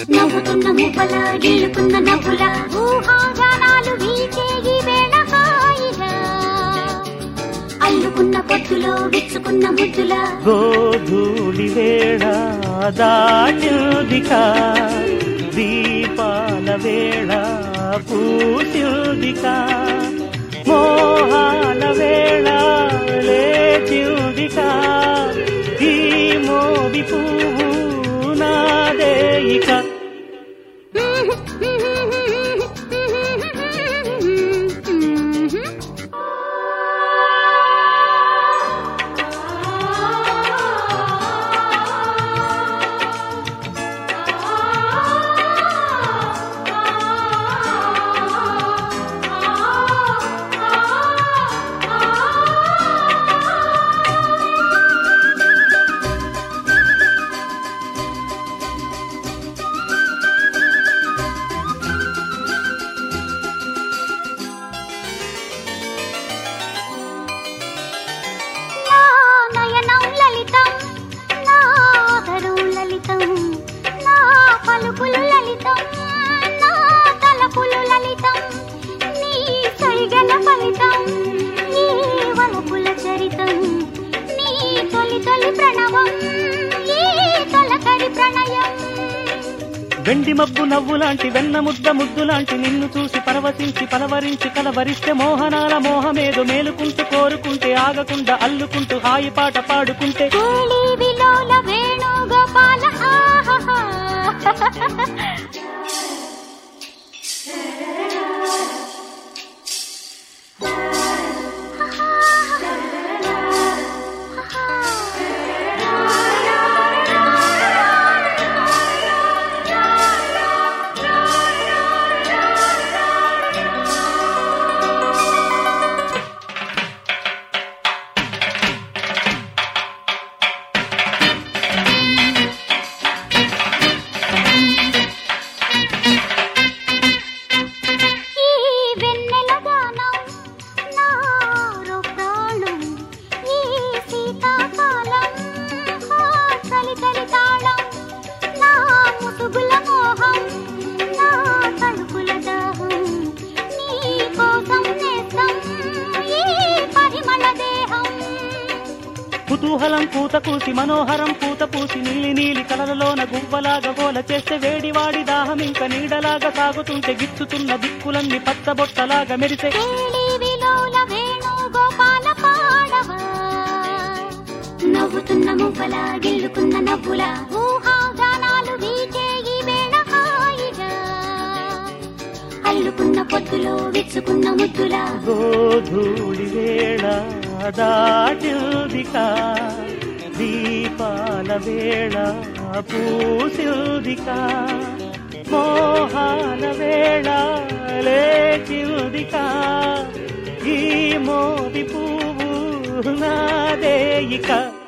నవ్వుతున్న మువ్వల గెలుకున్న నవ్వుల ఊహాగానాలు వీచే ఈ వేళ హాయిగా అల్లుకున్న పొద్దులో విచ్చుకున్న ముద్దుల గోధూళి వేళ దాటిల్దిక దీపాల వేళ పూసిల్దిక మోహాల వేళ లేచిల్దిక ఈ మోది పువ్వు నాదే ఇక నా నయనం లలితం నా ఆదరం లలితం నా పలుకులు లలితం నా తలపులు లలితం నీ సైగల ఫలితం నీ వలపుల చరితం నీ తొలి తొలి ప్రణవం ఈ తొలకరి ప్రణయం వెండి మబ్బు నవ్వు లాంటి వెన్న ముద్ద ముద్దు లాంటి నిన్ను చూసి పరవశించి పలవరించి కలవరిస్తే మోహనాల మోహమేదో మేలుకుంటూ కోరుకుంటే ఆగకుండా అల్లుకుంటూ హాయి పాట పాడుకుంటే కేళి విలోల వేణుగోపాల ఆహాహా. ఈ వెన్నెల గానం నారో ప్రాణం ఈ శీతాకాలం హా చలి చలి తాళం నా ముసుగుల మోహం నా తలుపుల దాహం నీ కోసం నేస్తం ఈ పరిమళ దేహం కుతూహలం పూత కూసి మనోహరం పూత పూసి నీలి నీలి కలలలోన గువ్వలాగా గోల చేస్తే వేడివాడి దాహం ఇంకా నీడలాగా సాగుతుంటే గిచ్చుతున్న దిక్కులన్నీ పచ్చబొట్టలాగా మెరిసే కేళి విలోల వేణుగోపాల పాడవా నవ్వుతున్న మువ్వల గెలుకున్న నవ్వుల ఊహాగానాలు వీచే ఈ వేళ హాయిగా అల్లుకున్న పొద్దులో విచ్చుకున్న ముద్దుల గోధూళి వేళ దాటిల్దిక దీపాల వేళ పూసిల్దిక మోహాల వేళ లేచిల్దిక ఈ మోది పువ్వు నాదే ఇక